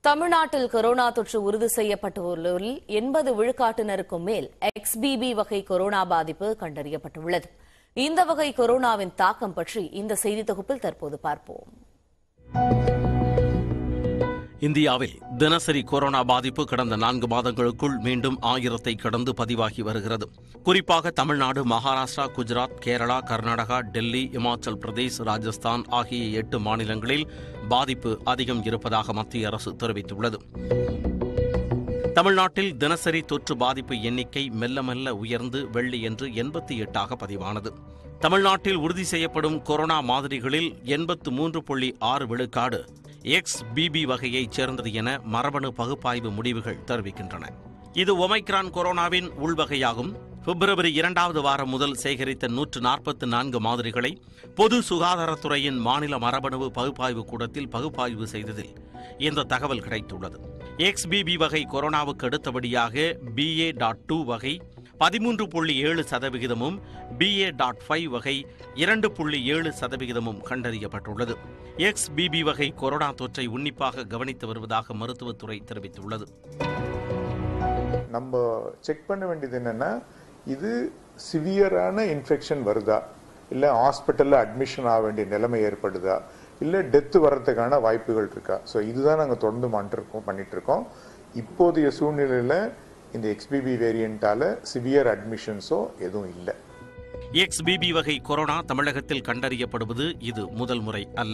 தமிழ்நாட்டில் கொரோனா தொற்று உறுதி செய்யப்பட்டுள்ளோரில் எண்பது விழுக்காட்டினருக்கும் மேல் எக்ஸ்பிபி வகை கொரோனா பாதிப்பு கண்டறியப்பட்டுள்ளது இந்த வகை கொரோனாவின் தாக்கம் பற்றி இந்த செய்தி தொகுப்பில் தற்போது பார்ப்போம் இந்தியாவில் தினசரி கொரோனா பாதிப்பு கடந்த நான்கு மாதங்களுக்குள் மீண்டும் ஆயிரத்தை கடந்து பதிவாகி வருகிறது குறிப்பாக தமிழ்நாடு மகாராஷ்டிரா குஜராத் கேரளா கர்நாடகா டெல்லி இமாச்சல் பிரதேஷ் ராஜஸ்தான் ஆகிய எட்டு மாநிலங்களில் பாதிப்பு அதிகம் இருப்பதாக மத்திய அரசு தெரிவித்துள்ளது தமிழ்நாட்டில் தினசரி தொற்று பாதிப்பு எண்ணிக்கை மெல்ல மெல்ல உயர்ந்து வெள்ளியன்று எண்பத்தி எட்டாக பதிவானது தமிழ்நாட்டில் உறுதி செய்யப்படும் கொரோனா மாதிரிகளில் எண்பத்து மூன்று புள்ளி ஆறு விழுக்காடு எக்ஸ் பிபி வகையைச் சேர்ந்தது என மரபணு பகுப்பாய்வு முடிவுகள் தெரிவிக்கின்றன இது ஒமைக்ரான் கொரோனாவின் உள்வகையாகும் பிப்ரவரி இரண்டாவது வாரம் முதல் சேகரித்த நூற்று நாற்பத்தி நான்கு மாதிரிகளை பொது சுகாதாரத்துறையின் மாநில மரபணு பகுப்பாய்வு கூடத்தில் பகுப்பாய்வு செய்ததில் இந்த தகவல் கிடைத்துள்ளது எக்ஸ்பிபி வகை கொரோனாவுக்கு அடுத்தபடியாக பிஏ டாட் டூ வகை பதிமூன்று புள்ளி ஏழு சதவிகிதமும் பிஏ டாட் ஃபைவ் வகை இரண்டு புள்ளி ஏழு சதவிகிதமும் கண்டறியப்பட்டுள்ளது எக்ஸ்பிபி வகை கொரோனா தொற்றை உன்னிப்பாக கவனித்து வருவதாக மருத்துவத்துறை தெரிவித்துள்ளது நம்ம செக் பண்ண வேண்டியது என்னன்னா இது சிவியரான இன்ஃபெக்ஷன் வருதா இல்லை ஹாஸ்பிட்டலில் அட்மிஷன் ஆக வேண்டிய நிலைமை ஏற்படுதா இல்லை டெத்து வர்றதுக்கான வாய்ப்புகள் இருக்கா ஸோ இதுதான் நாங்கள் தொடர்ந்து மாண்டிருக்கோம் பண்ணிட்டு இருக்கோம் இப்போதைய சூழ்நிலையில் இந்த எக்ஸ்பிபி வேரியண்ட்டால சிவியர் அட்மிஷன்ஸோ எதுவும் இல்லை எக்ஸ்பிபி வகை கொரோனா தமிழகத்தில் கண்டறியப்படுவது இது முதல் முறை அல்ல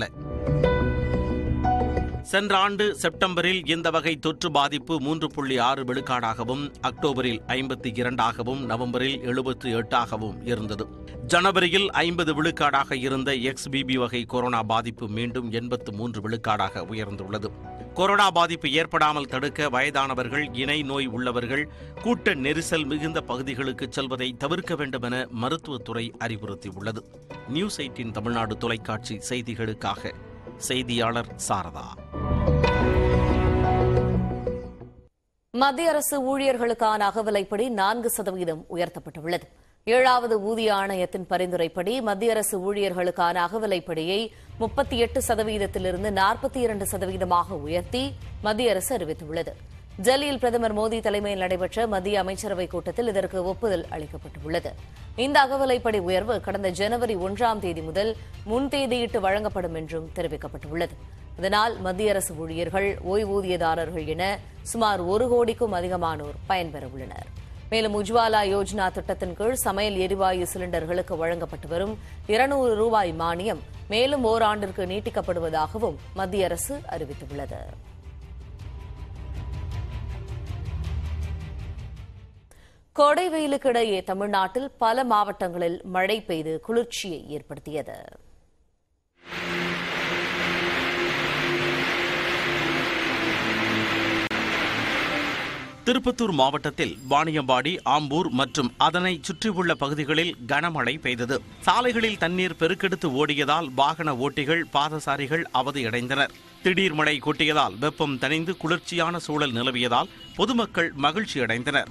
சென்ற ஆண்டு செப்டம்பரில் இந்த வகை தொற்று பாதிப்பு மூன்று புள்ளி ஆறு விழுக்காடாகவும் அக்டோபரில் ஐம்பத்தி இரண்டாகவும் நவம்பரில் எழுபத்தி எட்டாகவும் இருந்தது ஜனவரியில் ஐம்பது விழுக்காடாக இருந்த எக்ஸ்பிபி வகை கொரோனா பாதிப்பு மீண்டும் எண்பத்து மூன்று விழுக்காடாக உயர்ந்துள்ளது கொரோனா பாதிப்பு ஏற்படாமல் தடுக்க வயதானவர்கள் இணை நோய் உள்ளவர்கள் கூட்ட நெரிசல் மிகுந்த பகுதிகளுக்கு செல்வதை தவிர்க்க வேண்டும் என மருத்துவத்துறை அறிவுறுத்தியுள்ளது நியூஸ் எயிட்டின் தமிழ்நாடு தொலைக்காட்சி செய்திகளுக்காக செய்தியாளர் சாரதா மத்திய அரசு ஊழியர்களுக்கான அகவிலைப்படி நான்கு சதவீதம் உயர்த்தப்பட்டுள்ளது ஏழாவது ஊதிய ஆணையத்தின் பரிந்துரைப்படி மத்திய அரசு ஊழியர்களுக்கான அகவிலைப்படியை முப்பத்தி எட்டு சதவீதத்திலிருந்து நாற்பத்தி இரண்டு சதவீதமாக உயர்த்தி மத்திய அரசு அறிவித்துள்ளது டெல்லியில் பிரதமர் மோடி தலைமையில் நடைபெற்ற மத்திய அமைச்சரவைக் கூட்டத்தில் இதற்கு ஒப்புதல் அளிக்கப்பட்டுள்ளது இந்த அகவிலைப்படி உயர்வு கடந்த ஜனவரி ஒன்றாம் தேதி முதல் முன்தேதியிட்டு வழங்கப்படும் என்றும் தெரிவிக்கப்பட்டுள்ளது இதனால் மத்திய அரசு ஊழியர்கள் ஓய்வூதியதாரர்கள் என சுமார் ஒரு கோடிக்கும் அதிகமானோர் பயன்பெற உள்ளனர் மேலும் உஜ்வாலா யோஜனா திட்டத்தின் கீழ் சமையல் எரிவாயு சிலிண்டர்களுக்கு வழங்கப்பட்டு வரும் இருநூறு ரூபாய் மானியம் மேலும் ஓராண்டிற்கு நீட்டிக்கப்படுவதாகவும் மத்திய அரசு அறிவித்துள்ளது கோடை வெயிலுக்கு இடையே தமிழ்நாட்டில் பல மாவட்டங்களில் மழை பெய்து குளிர்ச்சியை ஏற்படுத்தியது திருப்பத்தூர் மாவட்டத்தில் வாணியம்பாடி ஆம்பூர் மற்றும் அதனை சுற்றியுள்ள பகுதிகளில் கனமழை பெய்தது சாலைகளில் தண்ணீர் பெருக்கெடுத்து ஓடியதால் வாகன ஓட்டிகள் பாதசாரிகள் அவதியடைந்தனர் திடீர் மழை கொட்டியதால் வெப்பம் தணிந்து குளிர்ச்சியான சூழல் நிலவியதால் பொதுமக்கள் மகிழ்ச்சியடைந்தனர்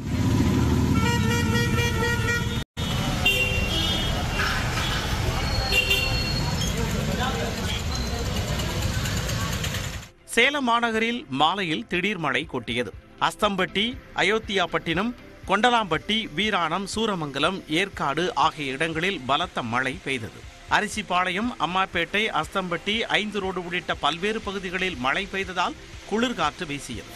சேலம் மாநகரில் மாலையில் திடீர் மழை கொட்டியது அஸ்தம்பட்டி அயோத்தியாப்பட்டினம் கொண்டலாம்பட்டி வீராணம் சூரமங்கலம் ஏற்காடு ஆகிய இடங்களில் பலத்த மழை பெய்தது அரிசிபாளையம் அம்மாப்பேட்டை அஸ்தம்பட்டி ஐந்து ரோடு உள்ளிட்ட பல்வேறு பகுதிகளில் மழை பெய்ததால் குளிர்காற்று வீசியது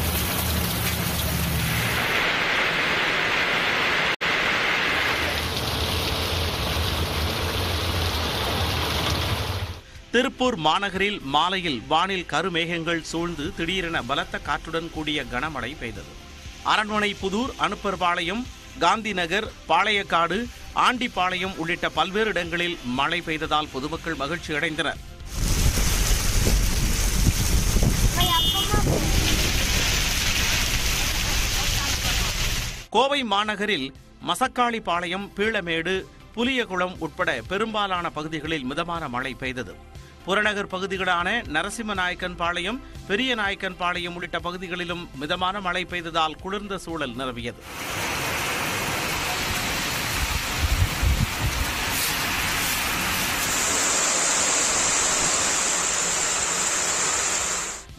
திருப்பூர் மாநகரில் மாலையில் வானில் கருமேகங்கள் சூழ்ந்து திடீரென பலத்த காற்றுடன் கூடிய கனமழை பெய்தது அரண்மனை புதூர் அனுப்பர்பாளையம் காந்தி நகர் பாளையக்காடு ஆண்டிப்பாளையம் உள்ளிட்ட பல்வேறு இடங்களில் மழை பெய்ததால் பொதுமக்கள் மகிழ்ச்சி அடைந்தனர் கோவை மாநகரில் மசக்காளிப்பாளையம் பீளமேடு புலியகுளம் உட்பட பெரும்பாலான பகுதிகளில் மிதமான மழை பெய்தது புறநகர் பகுதிகளான நரசிம்மநாயக்கன் பாளையம் பெரிய நாயக்கன் பாளையம் உள்ளிட்ட பகுதிகளிலும் மிதமான மழை பெய்ததால் குளிர்ந்த சூழல் நிலவியது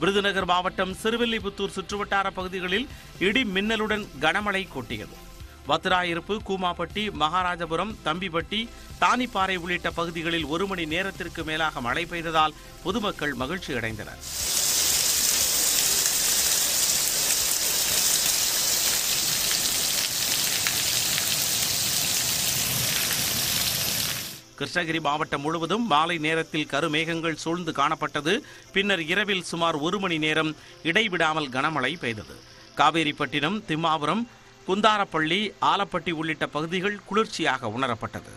விருதுநகர் மாவட்டம் சிறுவில்லிபுத்தூர் சுற்றுவட்டார பகுதிகளில் இடி மின்னலுடன் கனமழை கொட்டியது வத்திராயிருப்பு கூமாப்பட்டி மகாராஜபுரம் தம்பிப்பட்டி தானிப்பாறை உள்ளிட்ட பகுதிகளில் ஒரு மணி நேரத்திற்கு மேலாக மழை பெய்ததால் பொதுமக்கள் மகிழ்ச்சி அடைந்தனர் கிருஷ்ணகிரி மாவட்டம் முழுவதும் மாலை நேரத்தில் கருமேகங்கள் சூழ்ந்து காணப்பட்டது பின்னர் இரவில் சுமார் ஒரு மணி நேரம் இடைவிடாமல் கனமழை பெய்தது காவேரிப்பட்டினம் திம்மாபுரம் குந்தாரப்பள்ளி ஆலப்பட்டி உள்ளிட்ட பகுதிகள் குளிர்ச்சியாக உணரப்பட்டது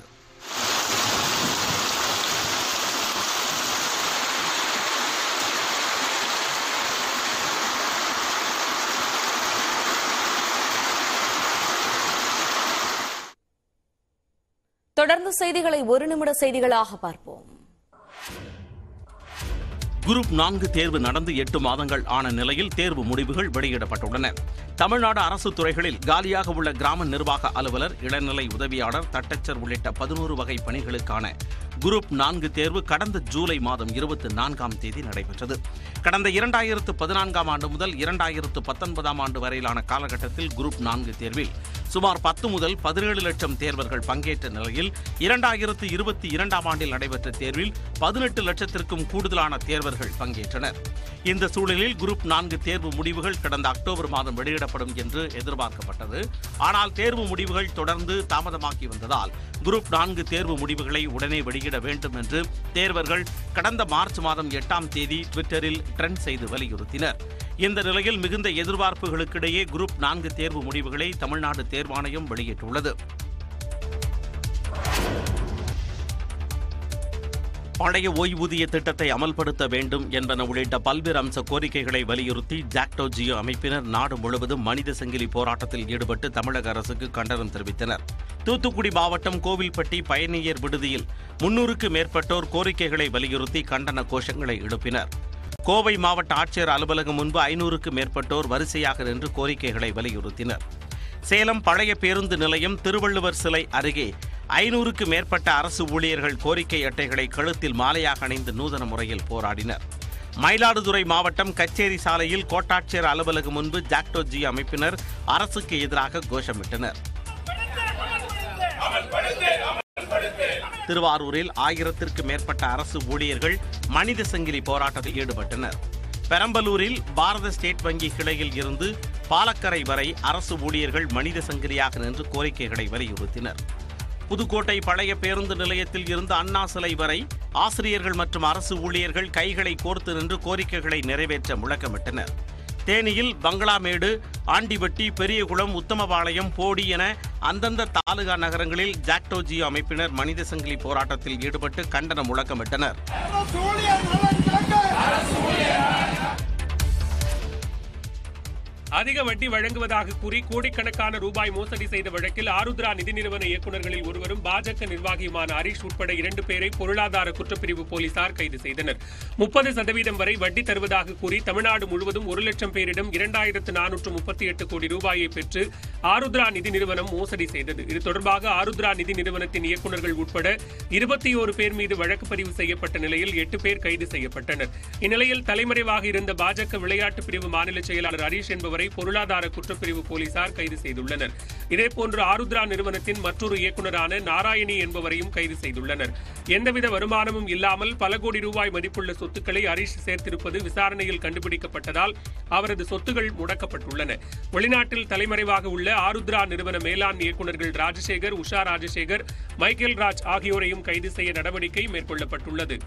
தொடர்ந்து செய்திகளை ஒரு நிமிட செய்திகளாக பார்ப்போம் குரூப் நான்கு தேர்வு நடந்து எட்டு மாதங்கள் ஆன நிலையில் தேர்வு முடிவுகள் வெளியிடப்பட்டுள்ளன தமிழ்நாடு அரசு துறைகளில் காலியாக உள்ள கிராம நிர்வாக அலுவலர் இளநிலை உதவியாளர் தட்டச்சர் உள்ளிட்ட பதினோரு வகை பணிகளுக்கான குரூப் நான்கு தேர்வு கடந்த ஜூலை மாதம் இருபத்தி நான்காம் தேதி நடைபெற்றது கடந்த இரண்டாயிரத்து பதினான்காம் ஆண்டு முதல் இரண்டாயிரத்து பத்தொன்பதாம் ஆண்டு வரையிலான காலகட்டத்தில் குரூப் நான்கு தேர்வில் சுமார் பத்து முதல் பதினேழு லட்சம் தேர்வர்கள் பங்கேற்ற நிலையில் இரண்டாயிரத்து இருபத்தி இரண்டாம் ஆண்டில் நடைபெற்ற தேர்வில் பதினெட்டு லட்சத்திற்கும் கூடுதலான தேர்வர்கள் பங்கேற்றனர் இந்த சூழலில் குரூப் நான்கு தேர்வு முடிவுகள் கடந்த அக்டோபர் மாதம் வெளியிடப்படும் என்று எதிர்பார்க்கப்பட்டது ஆனால் தேர்வு முடிவுகள் தொடர்ந்து தாமதமாகி வந்ததால் குரூப் நான்கு தேர்வு முடிவுகளை உடனே வெளியிட வேண்டும் என்று தேர்வர்கள் கடந்த மார்ச் மாதம் எட்டாம் தேதி ட்விட்டரில் ட்ரெண்ட் செய்து வலியுறுத்தினர் இந்த நிலையில் மிகுந்த எதிர்பார்ப்புகளுக்கிடையே குரூப் நான்கு தேர்வு முடிவுகளை தமிழ்நாடு தேர்வாணையம் வெளியிட்டுள்ளது பழைய ஓய்வூதிய திட்டத்தை அமல்படுத்த வேண்டும் என்பன உள்ளிட்ட பல்வேறு அம்ச கோரிக்கைகளை வலியுறுத்தி ஜாக்டோ ஜியோ அமைப்பினர் நாடு முழுவதும் மனித சங்கிலி போராட்டத்தில் ஈடுபட்டு தமிழக அரசுக்கு கண்டனம் தெரிவித்தனர் தூத்துக்குடி மாவட்டம் கோவில்பட்டி பயணியர் விடுதியில் முன்னூறுக்கு மேற்பட்டோர் கோரிக்கைகளை வலியுறுத்தி கண்டன கோஷங்களை எழுப்பினர் கோவை மாவட்ட ஆட்சியர் அலுவலகம் முன்பு ஐநூறுக்கு மேற்பட்டோர் வரிசையாக நின்று கோரிக்கைகளை வலியுறுத்தினர் சேலம் பழைய பேருந்து நிலையம் திருவள்ளுவர் சிலை அருகே ஐநூறுக்கு மேற்பட்ட அரசு ஊழியர்கள் கோரிக்கை அட்டைகளை கழுத்தில் மாலையாக அணிந்து நூதன முறையில் போராடினர் மயிலாடுதுறை மாவட்டம் கச்சேரி சாலையில் கோட்டாட்சியர் அலுவலகம் முன்பு ஜாக்டோ ஜி அமைப்பினர் அரசுக்கு எதிராக கோஷமிட்டனர் திருவாரூரில் ஆயிரத்திற்கு மேற்பட்ட அரசு ஊழியர்கள் மனித சங்கிலி போராட்டத்தில் ஈடுபட்டனர் பெரம்பலூரில் பாரத ஸ்டேட் வங்கி கிளையில் இருந்து பாலக்கரை வரை அரசு ஊழியர்கள் மனித சங்கிலியாக நின்று கோரிக்கைகளை வலியுறுத்தினர் புதுக்கோட்டை பழைய பேருந்து நிலையத்தில் இருந்து அண்ணா சிலை வரை ஆசிரியர்கள் மற்றும் அரசு ஊழியர்கள் கைகளை கோர்த்து நின்று கோரிக்கைகளை நிறைவேற்ற முழக்கமிட்டனர் தேனியில் பங்களாமேடு ஆண்டிவட்டி பெரியகுளம் உத்தமபாளையம் போடி என அந்தந்த தாலுகா நகரங்களில் ஜாக்டோ ஜியோ அமைப்பினர் மனித சங்கிலி போராட்டத்தில் ஈடுபட்டு கண்டன முழக்கமிட்டனர் அதிக வட்டி வழங்குவதாக கூறி கோடிக்கணக்கான ரூபாய் மோசடி செய்த வழக்கில் ஆருத்ரா நிதி நிறுவன இயக்குநர்களில் ஒருவரும் பாஜக நிர்வாகியுமான ஹரீஷ் உட்பட இரண்டு பேரை பொருளாதார குற்றப்பிரிவு போலீசார் கைது செய்தனர் முப்பது சதவீதம் வரை வட்டி தருவதாக கூறி தமிழ்நாடு முழுவதும் ஒரு லட்சம் பேரிடம் இரண்டாயிரத்து நானூற்று முப்பத்தி எட்டு கோடி ரூபாயை பெற்று ஆருத்ரா நிதி நிறுவனம் மோசடி செய்தது இது தொடர்பாக ஆருத்ரா நிதி நிறுவனத்தின் இயக்குநர்கள் உட்பட இருபத்தி ஓரு பேர் மீது வழக்கு பதிவு செய்யப்பட்ட நிலையில் எட்டு பேர் கைது செய்யப்பட்டனர் இந்நிலையில் தலைமறைவாக இருந்த பாஜக விளையாட்டு பிரிவு மாநில செயலாளர் ஹரீஷ் என்பவரை பொருளாதார குற்றப்பிரிவு போலீசார் கைது செய்துள்ளனர் இதேபோன்று ஆருத்ரா நிறுவனத்தின் மற்றொரு இயக்குநரான நாராயணி என்பவரையும் கைது செய்துள்ளனர் எந்தவித வருமானமும் இல்லாமல் பல கோடி ரூபாய் மதிப்புள்ள சொத்துக்களை ஹரீஷ் சேர்த்திருப்பது விசாரணையில் கண்டுபிடிக்கப்பட்டதால் அவரது சொத்துகள் முடக்கப்பட்டுள்ளன வெளிநாட்டில் தலைமறைவாக உள்ள ஆருத்ரா நிறுவன மேலாண் இயக்குநர்கள் ராஜசேகர் உஷா ராஜசேகர் மைக்கேல் ராஜ் ஆகியோரையும் கைது செய்ய நடவடிக்கை மேற்கொள்ளப்பட்டுள்ளது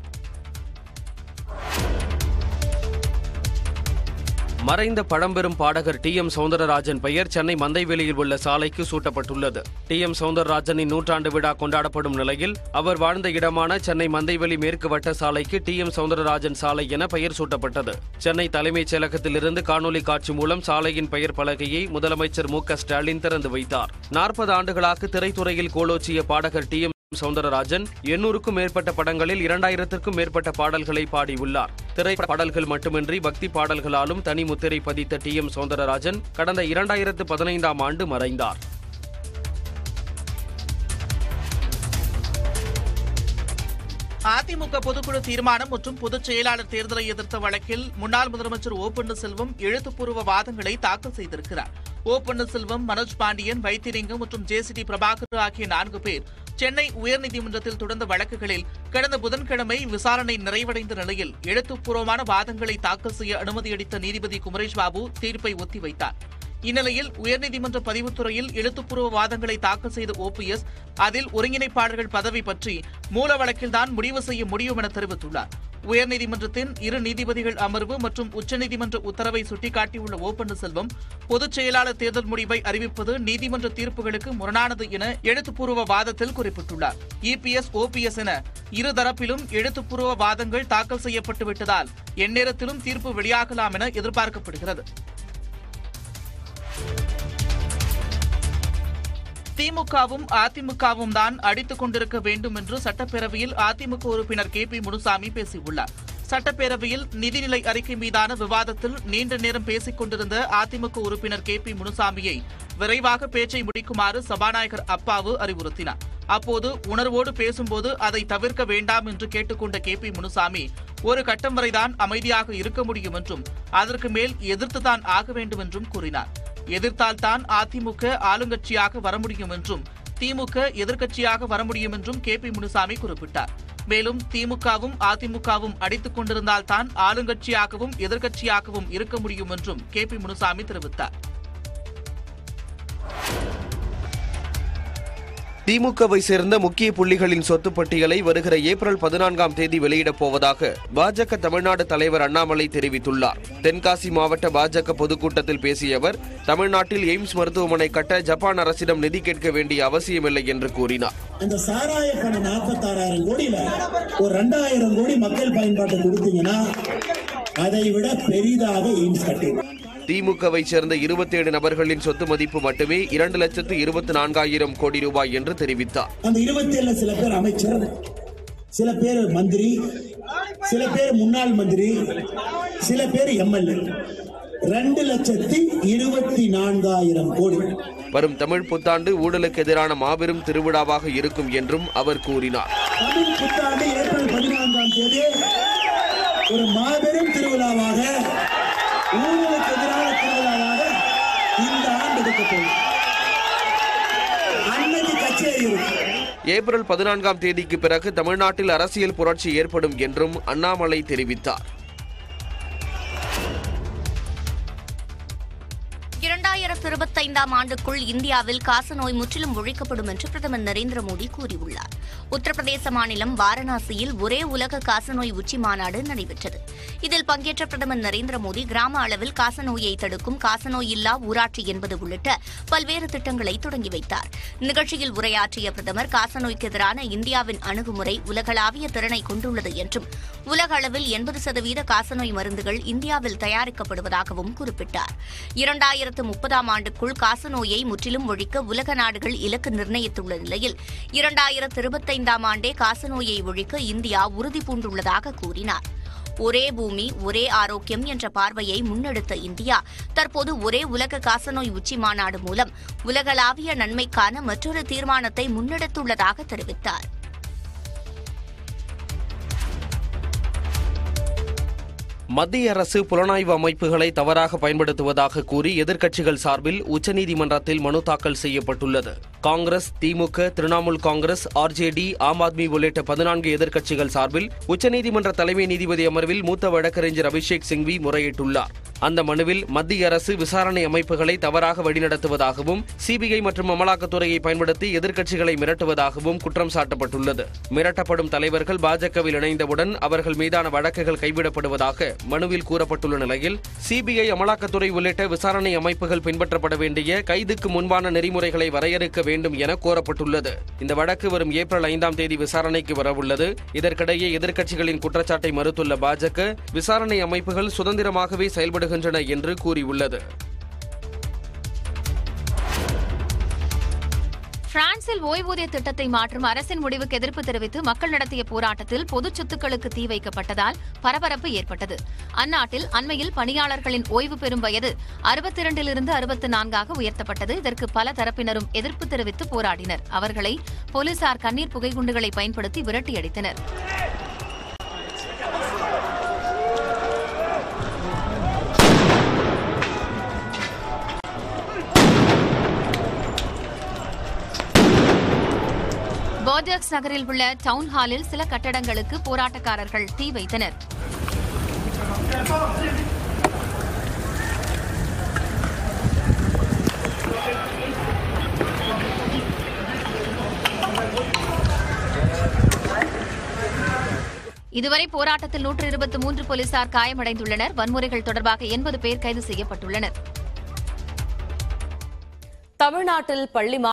மறைந்த பழம்பெரும் பாடகர் டி எம் சவுந்தரராஜன் பெயர் சென்னை மந்தைவெளியில் உள்ள சாலைக்கு சூட்டப்பட்டுள்ளது டி எம் சவுந்தரராஜனின் நூற்றாண்டு விழா கொண்டாடப்படும் நிலையில் அவர் வாழ்ந்த இடமான சென்னை மந்தைவெளி மேற்கு வட்ட சாலைக்கு டி எம் சவுந்தரராஜன் சாலை என பெயர் சூட்டப்பட்டது சென்னை தலைமைச் செயலகத்திலிருந்து காணொலி காட்சி மூலம் சாலையின் பெயர் பலகையை முதலமைச்சர் மு க ஸ்டாலின் திறந்து வைத்தார் நாற்பது ஆண்டுகளாக திரைத்துறையில் கோலோச்சிய பாடகர் டி எம் சவுந்தரராஜன் எண்ணூறுக்கும் மேற்பட்ட படங்களில் இரண்டாயிரத்திற்கும் மேற்பட்ட பாடல்களை பாடியுள்ளார் திரை பாடல்கள் மட்டுமின்றி பக்தி பாடல்களாலும் தனி முத்திரை பதித்த டி எம் சவுந்தரராஜன் கடந்த இரண்டாயிரத்து பதினைந்தாம் ஆண்டு மறைந்தார் அதிமுக பொதுக்குழு தீர்மானம் மற்றும் பொதுச் செயலாளர் தேர்தலை எதிர்த்த வழக்கில் முன்னாள் முதலமைச்சர் ஓ பன்னீர்செல்வம் எழுத்துப்பூர்வ வாதங்களை தாக்கல் செய்திருக்கிறார் ஓ பன்னீர்செல்வம் மனோஜ் பாண்டியன் வைத்திலிங்கம் மற்றும் ஜேசிடி பிரபாகர் ஆகிய நான்கு பேர் சென்னை உயர்நீதிமன்றத்தில் தொடர்ந்த வழக்குகளில் கடந்த புதன்கிழமை விசாரணை நிறைவடைந்த நிலையில் எழுத்துப்பூர்வமான வாதங்களை தாக்கல் செய்ய அனுமதியளித்த நீதிபதி குமரேஷ் பாபு தீர்ப்பை ஒத்திவைத்தார் இந்நிலையில் உயர்நீதிமன்ற பதிவுத்துறையில் எழுத்துப்பூர்வ வாதங்களை தாக்கல் செய்த ஓபிஎஸ் அதில் ஒருங்கிணைப்பாளர்கள் பதவி பற்றி மூல வழக்கில்தான் முடிவு செய்ய முடியும் என தெரிவித்துள்ளார் உயர்நீதிமன்றத்தின் இரு நீதிபதிகள் அமர்வு மற்றும் உச்சநீதிமன்ற உத்தரவை சுட்டிக்காட்டியுள்ள ஓ பன்னீர்செல்வம் பொதுச் செயலாளர் தேர்தல் முடிவை அறிவிப்பது நீதிமன்ற தீர்ப்புகளுக்கு முரணானது என எழுத்துப்பூர்வ வாதத்தில் குறிப்பிட்டுள்ளார் இபிஎஸ் ஓபிஎஸ் என இருதரப்பிலும் எழுத்துப்பூர்வ வாதங்கள் தாக்கல் செய்யப்பட்டு விட்டதால் எந்நேரத்திலும் தீர்ப்பு வெளியாகலாம் என எதிர்பார்க்கப்படுகிறது திமுகவும் அதிமுகவும் தான் அடித்துக் கொண்டிருக்க வேண்டும் என்று சட்டப்பேரவையில் அதிமுக உறுப்பினர் கே பி முனுசாமி பேசியுள்ளார் சட்டப்பேரவையில் நிதிநிலை அறிக்கை மீதான விவாதத்தில் நீண்ட நேரம் பேசிக் கொண்டிருந்த அதிமுக உறுப்பினர் கே பி முனுசாமியை விரைவாக பேச்சை முடிக்குமாறு சபாநாயகர் அப்பாவு அறிவுறுத்தினார் அப்போது உணர்வோடு பேசும்போது அதை தவிர்க்க வேண்டாம் என்று கேட்டுக்கொண்ட கே பி முனுசாமி ஒரு கட்டம் வரைதான் அமைதியாக இருக்க முடியும் என்றும் அதற்கு மேல் எதிர்த்துதான் ஆக வேண்டும் என்றும் கூறினார் எதிர்த்தால்தான் அதிமுக ஆளுங்கட்சியாக வர முடியும் என்றும் திமுக எதிர்க்கட்சியாக வர முடியும் என்றும் கே பி முனுசாமி குறிப்பிட்டார் மேலும் திமுகவும் அதிமுகவும் அடித்துக் கொண்டிருந்தால்தான் ஆளுங்கட்சியாகவும் எதிர்க்கட்சியாகவும் இருக்க முடியும் என்றும் கே பி முனுசாமி தெரிவித்தார் திமுகவை சேர்ந்த முக்கிய புள்ளிகளின் சொத்து பட்டியலை வருகிற ஏப்ரல் பதினான்காம் தேதி வெளியிடப் போவதாக பாஜக தமிழ்நாடு தலைவர் அண்ணாமலை தெரிவித்துள்ளார் தென்காசி மாவட்ட பாஜக பொதுக்கூட்டத்தில் பேசிய அவர் தமிழ்நாட்டில் எய்ம்ஸ் மருத்துவமனை கட்ட ஜப்பான் அரசிடம் நிதி கேட்க வேண்டிய அவசியமில்லை என்று கூறினார் அந்த சாராய பணம் நாற்பத்தாறாயிரம் கோடியில ஒரு ரெண்டாயிரம் கோடி மக்கள் பயன்பாட்டு கொடுத்தீங்கன்னா அதை விட பெரிதாக எய்ம்ஸ் கட்டிடும் திமுகவை சேர்ந்த இருபத்தேழு நபர்களின் சொத்து மதிப்பு மட்டுமே இரண்டு லட்சத்து இருபத்தி நான்காயிரம் கோடி ரூபாய் என்று தெரிவித்தார் அந்த இருபத்தி ஏழுல சில பேர் அமைச்சர் சில பேர் மந்திரி சில பேர் முன்னாள் மந்திரி சில பேர் எம்எல்ஏ ரெண்டு லட்சத்தி இருபத்தி நான்காயிரம் கோடி வரும் தமிழ் புத்தாண்டு ஊழலுக்கு எதிரான மாபெரும் திருவிழாவாக இருக்கும் என்றும் அவர் கூறினார் தமிழ் புத்தாண்டு ஏப்ரல் பதினான்காம் தேதி ஒரு மாபெரும் திருவிழாவாக ஊழலுக்கு எதிரான திருவிழாவாக இந்த ஆண்டு எடுக்கப்படும் அன்னைக்கு கச்சேரி இருக்கும் ஏப்ரல் பதினான்காம் தேதிக்கு பிறகு தமிழ்நாட்டில் அரசியல் புரட்சி ஏற்படும் என்றும் அண்ணாமலை தெரிவித்தார் இரண்டாயிரத்து இருபத்தைந்தாம் ஆண்டுக்குள் இந்தியாவில் காசநோய் முற்றிலும் ஒழிக்கப்படும் என்று பிரதமர் நரேந்திர மோடி கூறியுள்ளார் உத்தரப்பிரதேச மாநிலம் வாரணாசியில் ஒரே உலக காசநோய் உச்சி மாநாடு நடைபெற்றது இதில் பங்கேற்ற பிரதமர் நரேந்திர மோடி கிராம அளவில் காசநோயை தடுக்கும் காசநோய் இல்லா ஊராட்சி என்பது உள்ளிட்ட பல்வேறு திட்டங்களை தொடங்கி வைத்தார் நிகழ்ச்சியில் உரையாற்றிய பிரதமர் காசநோய்க்கு எதிரான இந்தியாவின் அணுகுமுறை உலகளாவிய திறனை கொண்டுள்ளது என்றும் உலக அளவில் எண்பது சதவீத காசநோய் மருந்துகள் இந்தியாவில் தயாரிக்கப்படுவதாகவும் குறிப்பிட்டார் இரண்டாயிரத்து முப்பதாம் ஆண்டுக்குள் காசநோயை முற்றிலும் ஒழிக்க உலக நாடுகள் இலக்கு நிர்ணயித்துள்ள நிலையில் இரண்டாயிரத்து இருபத்தைந்தாம் ஆண்டே காசநோயை ஒழிக்க இந்தியா உறுதி பூண்டுள்ளதாக கூறினார் ஒரே பூமி ஒரே ஆரோக்கியம் என்ற பார்வையை முன்னெடுத்த இந்தியா தற்போது ஒரே உலக காசநோய் உச்சி மாநாடு மூலம் உலகளாவிய நன்மைக்கான மற்றொரு தீர்மானத்தை முன்னெடுத்துள்ளதாக தெரிவித்தார் மத்திய அரசு புலனாய்வு அமைப்புகளை தவறாக பயன்படுத்துவதாக கூறி எதிர்க்கட்சிகள் சார்பில் உச்சநீதிமன்றத்தில் மனு தாக்கல் செய்யப்பட்டுள்ளது காங்கிரஸ் திமுக திரிணாமுல் காங்கிரஸ் ஆர்ஜேடி ஆம் ஆத்மி உள்ளிட்ட பதினான்கு எதிர்க்கட்சிகள் சார்பில் உச்சநீதிமன்ற தலைமை நீதிபதி அமர்வில் மூத்த வழக்கறிஞர் அபிஷேக் சிங்வி முறையிட்டுள்ளார் அந்த மனுவில் மத்திய அரசு விசாரணை அமைப்புகளை தவறாக வழிநடத்துவதாகவும் சிபிஐ மற்றும் அமலாக்கத்துறையை பயன்படுத்தி எதிர்க்கட்சிகளை மிரட்டுவதாகவும் குற்றம் சாட்டப்பட்டுள்ளது மிரட்டப்படும் தலைவர்கள் பாஜகவில் இணைந்தவுடன் அவர்கள் மீதான வழக்குகள் கைவிடப்படுவதாக மனுவில் கூறப்பட்டுள்ள நிலையில் சிபிஐ அமலாக்கத்துறை உள்ளிட்ட விசாரணை அமைப்புகள் பின்பற்றப்பட வேண்டிய கைதுக்கு முன்பான நெறிமுறைகளை வரையறுக்க வேண்டும் என கோரப்பட்டுள்ளது இந்த வழக்கு வரும் ஏப்ரல் ஐந்தாம் தேதி விசாரணைக்கு வரவுள்ளது இதற்கிடையே எதிர்க்கட்சிகளின் குற்றச்சாட்டை மறுத்துள்ள பாஜக விசாரணை அமைப்புகள் சுதந்திரமாகவே செயல்படுகின்றன என்று கூறியுள்ளது பிரான்சில் ஓய்வூதிய திட்டத்தை மாற்றும் அரசின் முடிவுக்கு எதிர்ப்பு தெரிவித்து மக்கள் நடத்திய போராட்டத்தில் பொது சொத்துக்களுக்கு தீ வைக்கப்பட்டதால் பரபரப்பு ஏற்பட்டது அந்நாட்டில் அண்மையில் பணியாளர்களின் ஓய்வு பெறும் வயது அறுபத்தி இரண்டிலிருந்து அறுபத்தி நான்காக உயர்த்தப்பட்டது இதற்கு பல தரப்பினரும் எதிர்ப்பு தெரிவித்து போராடினர் அவர்களை போலீசார் கண்ணீர் புகைக்குண்டுகளை பயன்படுத்தி விரட்டியடித்தனர் போர்டர்ஸ் நகரில் உள்ள டவுன் ஹாலில் சில கட்டடங்களுக்கு போராட்டக்காரர்கள் தீ வைத்தனர் இதுவரை போராட்டத்தில் நூற்று இருபத்தி மூன்று போலீசார் காயமடைந்துள்ளனர் வன்முறைகள் தொடர்பாக எண்பது பேர் கைது செய்யப்பட்டுள்ளனர் தமிழ்நாட்டில் பள்ளி